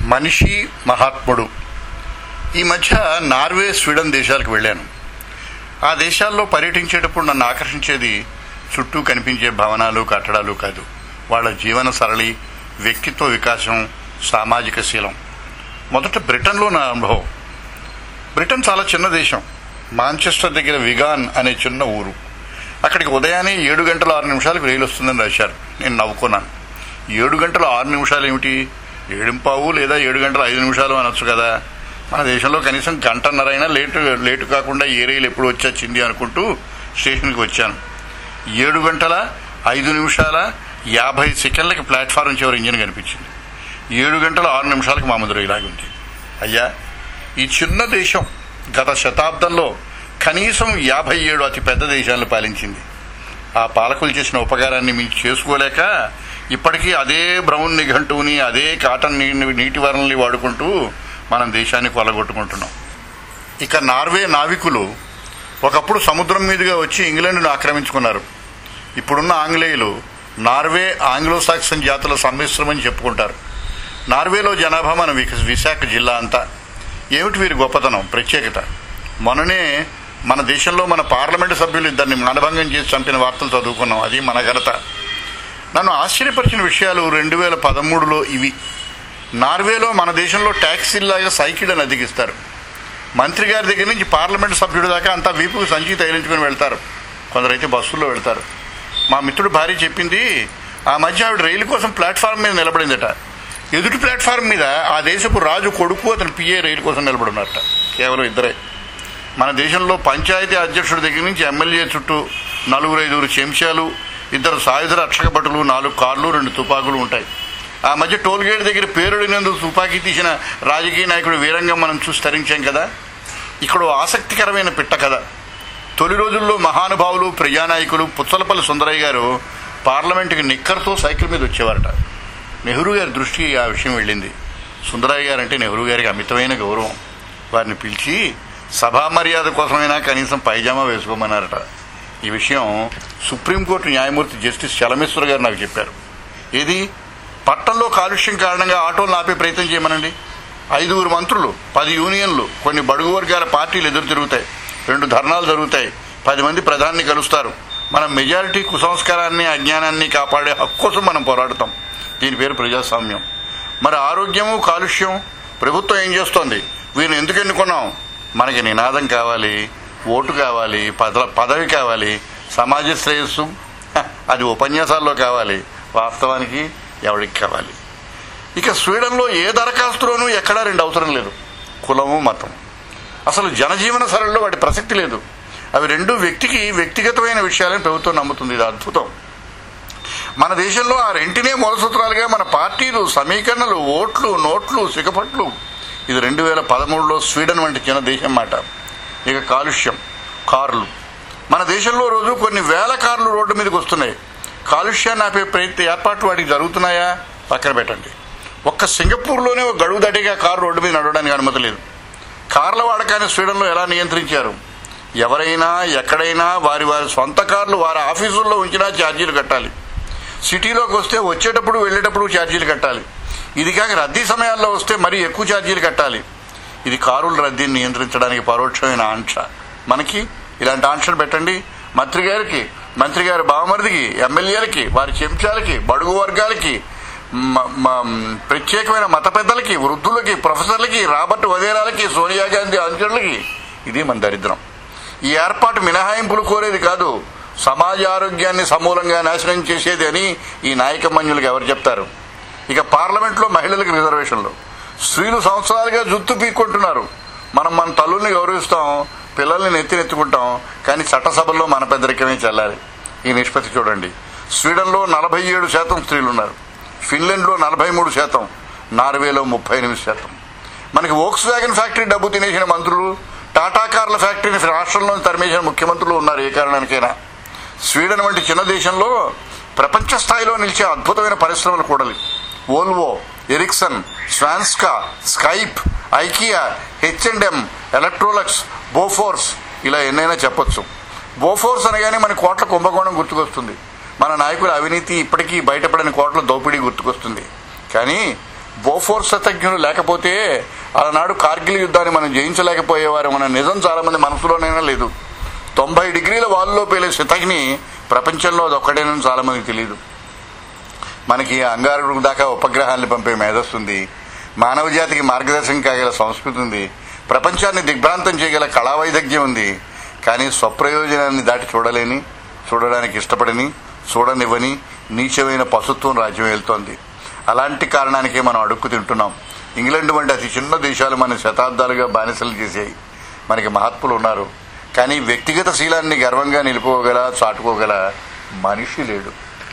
మనిషి మహాత్ముడు ఈ మధ్య నార్వే స్వీడన్ దేశాలకు వెళ్ళాను ఆ దేశాల్లో పర్యటించేటప్పుడు నన్ను ఆకర్షించేది చుట్టూ కనిపించే భవనాలు కట్టడాలు కాదు వాళ్ళ జీవన సరళి వ్యక్తిత్వ వికాసం సామాజిక శీలం మొదట బ్రిటన్లో నా అనుభవం బ్రిటన్ చాలా చిన్న దేశం మాంచెస్టర్ దగ్గర విగాన్ అనే చిన్న ఊరు అక్కడికి ఉదయాన్నే ఏడు గంటల ఆరు నిమిషాలకు రైలు వస్తుందని రాశారు నేను నవ్వుకున్నాను ఏడు గంటల ఆరు నిమిషాలు ఏమిటి ఏడింపావు లేదా ఏడు గంటల ఐదు నిమిషాలు అనొచ్చు కదా మన దేశంలో కనీసం గంటన్నరైనా లేటు లేటు కాకుండా ఏ రైలు ఎప్పుడు వచ్చొచ్చింది అనుకుంటూ స్టేషన్కి వచ్చాను ఏడు గంటల ఐదు నిమిషాల యాభై సెకండ్లకి ప్లాట్ఫారం చివరి ఇంజిన్ కనిపించింది ఏడు గంటల ఆరు నిమిషాలకు మా ముందు రైలు ఉంది అయ్యా ఈ చిన్న దేశం గత శతాబ్దంలో కనీసం యాభై ఏడు అతి పెద్ద దేశాలను పాలించింది ఆ పాలకులు చేసిన ఉపకారాన్ని మేము చేసుకోలేక ఇప్పటికీ అదే బ్రౌన్ నిఘంటువుని అదే కాటన్ నీ- నీటి వరణల్ని వాడుకుంటూ మనం దేశాన్ని కొలగొట్టుకుంటున్నాం ఇక నార్వే నావికులు ఒకప్పుడు సముద్రం మీదుగా వచ్చి ఇంగ్లాండ్ను ఆక్రమించుకున్నారు ఇప్పుడున్న ఆంగ్లేయులు నార్వే ఆంగ్లో సాక్సన్ జాతుల సమ్మిశ్రమని చెప్పుకుంటారు నార్వేలో జనాభా మన విక- విశాఖ జిల్లా అంతా ఏమిటి వీరి గొప్పతనం ప్రత్యేకత మొన్ననే మన దేశంలో మన పార్లమెంటు సభ్యులు ఇద్దరిని మానభంగం చేసి చంపిన వార్తలు చదువుకున్నాం అది మన ఘనత నన్ను ఆశ్చర్యపరిచిన విషయాలు రెండు వేల పదమూడులో ఇవి నార్వేలో మన దేశంలో ట్యాక్సీలాగా సైకిల్ అని అధిగిస్తారు మంత్రి గారి దగ్గర నుంచి పార్లమెంట్ సభ్యుడి దాకా అంతా వీపుకు సంచి తగిలించుకుని వెళ్తారు కొందరైతే బస్సుల్లో వెళ్తారు మా మిత్రుడు భార్య చెప్పింది ఆ మధ్య ఆవిడ రైలు కోసం ప్లాట్ఫామ్ మీద నిలబడిందట ఎదుటి ప్లాట్ఫామ్ మీద ఆ దేశపు రాజు కొడుకు అతను పిఏ రైలు కోసం నిలబడున్నారట కేవలం ఇద్దరే మన దేశంలో పంచాయతీ అధ్యక్షుడి దగ్గర నుంచి ఎమ్మెల్యే చుట్టూ నలుగురు ఐదుగురు చెంచాలు ఇద్దరు సాయుధ రక్షక భటులు నాలుగు కార్లు రెండు తుపాకులు ఉంటాయి ఆ మధ్య టోల్ గేట్ దగ్గర పేరుడినందుకు తుపాకీ తీసిన రాజకీయ నాయకుడు వీరంగం మనం చూసి తరించాం కదా ఇక్కడ ఓ ఆసక్తికరమైన పిట్ట కథ తొలి రోజుల్లో మహానుభావులు ప్రజానాయకులు పుచ్చలపల్లి సుందరయ్య గారు పార్లమెంటుకి నిక్కర్తో సైకిల్ మీద వచ్చేవారట నెహ్రూ గారి దృష్టికి ఆ విషయం వెళ్ళింది సుందరయ్య గారు అంటే నెహ్రూ గారికి అమితమైన గౌరవం వారిని పిలిచి సభా మర్యాద కోసమైనా కనీసం పైజామా వేసుకోమన్నారట ఈ విషయం సుప్రీంకోర్టు న్యాయమూర్తి జస్టిస్ చలమేశ్వర్ గారు నాకు చెప్పారు ఏది పట్టణంలో కాలుష్యం కారణంగా ఆటోలు ఆపే ప్రయత్నం చేయమనండి ఐదుగురు మంత్రులు పది యూనియన్లు కొన్ని బడుగు వర్గాల పార్టీలు ఎదురు తిరుగుతాయి రెండు ధర్నాలు జరుగుతాయి పది మంది ప్రధాని కలుస్తారు మనం మెజారిటీ కుసంస్కారాన్ని అజ్ఞానాన్ని కాపాడే హక్కు కోసం మనం పోరాడతాం దీని పేరు ప్రజాస్వామ్యం మరి ఆరోగ్యము కాలుష్యం ప్రభుత్వం ఏం చేస్తోంది వీరిని ఎందుకు ఎన్నుకున్నాం మనకి నినాదం కావాలి ఓటు కావాలి పద పదవి కావాలి సమాజ శ్రేయస్సు హ, అది ఉపన్యాసాల్లో కావాలి వాస్తవానికి ఎవరికి కావాలి ఇక స్వీడన్లో ఏ దరఖాస్తులోనూ ఎక్కడా రెండు అవసరం లేదు కులము మతం అసలు జనజీవన సరళిలో వాటి ప్రసక్తి లేదు అవి రెండు వ్యక్తికి వ్యక్తిగతమైన విషయాలని ప్రభుత్వం నమ్ముతుంది ఇది అద్భుతం మన దేశంలో ఆ రెంటినే మూలసూత్రాలుగా మన పార్టీలు సమీకరణలు ఓట్లు నోట్లు సిగపట్లు ఇది రెండు వేల పదమూడులో స్వీడన్ వంటి చిన్న దేశం మాట ఇక కాలుష్యం కార్లు మన దేశంలో రోజు కొన్ని వేల కార్లు రోడ్డు మీదకి వస్తున్నాయి కాలుష్యాన్ని ఆపే ప్రయత్న ఏర్పాట్లు వాటికి జరుగుతున్నాయా పక్కన పెట్టండి ఒక్క సింగపూర్లోనే ఒక గడువు దాటిగా కారు రోడ్డు మీద నడవడానికి అనుమతి లేదు కార్ల వాడకాన్ని స్వీడన్లో ఎలా నియంత్రించారు ఎవరైనా ఎక్కడైనా వారి వారి సొంత కార్లు వారి ఆఫీసుల్లో ఉంచినా ఛార్జీలు కట్టాలి సిటీలోకి వస్తే వచ్చేటప్పుడు వెళ్ళేటప్పుడు ఛార్జీలు కట్టాలి ఇది కాక రద్దీ సమయాల్లో వస్తే మరీ ఎక్కువ ఛార్జీలు కట్టాలి ఇది కారుల రద్దీని నియంత్రించడానికి పరోక్షమైన ఆంక్ష మనకి ఇలాంటి ఆంక్షలు పెట్టండి మంత్రి గారికి మంత్రి గారి బావమరిదికి ఎమ్మెల్యేలకి వారి చెంచాలకి బడుగు వర్గాలకి మ- మ- ప్రత్యేకమైన మత పెద్దలకి వృద్ధులకి ప్రొఫెసర్లకి రాబర్ట్ వదేరాలకి సోనియా గాంధీ అనుచరులకి ఇది మన దరిద్రం ఈ ఏర్పాటు మినహాయింపులు కోరేది కాదు సమాజ ఆరోగ్యాన్ని సమూలంగా నాశనం చేసేది అని ఈ నాయకమన్యులకు ఎవరు చెప్తారు ఇక పార్లమెంట్లో మహిళలకు రిజర్వేషన్లు స్త్రీలు సంవత్సరాలుగా జుత్తు పీక్కుంటున్నారు మనం మన తల్లుల్ని గౌరవిస్తాం పిల్లల్ని నెత్తినెత్తుకుంటాం కానీ చట్టసభల్లో మన పెద్దరికమే చెల్లాలి ఈ నిష్పత్తి చూడండి స్వీడన్లో నలభై ఏడు శాతం స్త్రీలు ఉన్నారు ఫిన్లాండ్లో నలభై మూడు శాతం నార్వేలో ముప్పై ఎనిమిది శాతం మనకి వోక్స్ వ్యాగన్ ఫ్యాక్టరీ డబ్బు తినేసిన మంత్రులు టాటా కార్ల ఫ్యాక్టరీని రాష్ట్రంలో తరిమేసిన ముఖ్యమంత్రులు ఉన్నారు ఏ కారణానికైనా స్వీడన్ వంటి చిన్న దేశంలో ప్రపంచ స్థాయిలో నిలిచే అద్భుతమైన పరిశ్రమలు కూడలి Volvo Ericsson Svenska Skype IKEA H and M Electrolux Bofors ఇలా ఎన్నైనా చెప్పొచ్చు బోఫోర్స్ అనగానే మన కోట్ల కుంభకోణం గుర్తుకొస్తుంది మన నాయకుల అవినీతి ఇప్పటికీ బయటపడని కోట్ల దోపిడీ గుర్తుకొస్తుంది కానీ బోఫోర్ శతజ్ఞులు లేకపోతే ఆనాడు కార్గిల్ యుద్ధాన్ని మనం జయించలేకపోయేవారు మన నిజం చాలా మంది మనసులోనైనా లేదు తొంభై డిగ్రీల వాల్లో పేలే శతజ్ఞి ప్రపంచంలో అది ఒక్కటేనని చాలా మందికి తెలియదు మనకి అంగారుడు దాకా ఉపగ్రహాన్ని పంపే మేధస్సు ఉంది మానవ జాతికి మార్గదర్శనం కాగల సంస్కృతి ఉంది ప్రపంచాన్ని దిగ్భ్రాంతం చేయగల కళా వైదగ్ధ్యం ఉంది కానీ స్వప్రయోజనాన్ని దాటి చూడలేని చూడడానికి ఇష్టపడని చూడనివ్వని నీచమైన పశుత్వం రాజ్యం వెళ్తోంది అలాంటి కారణానికే మనం అడుక్కు తింటున్నాం ఇంగ్లాండ్ వంటి అతి చిన్న దేశాలు మన శతాబ్దాలుగా బానిసలు చేశాయి మనకి మహాత్ములు ఉన్నారు కానీ వ్యక్తిగత శీలాన్ని గర్వంగా నిలుపుకోగల చాటుకోగల మనిషి లేడు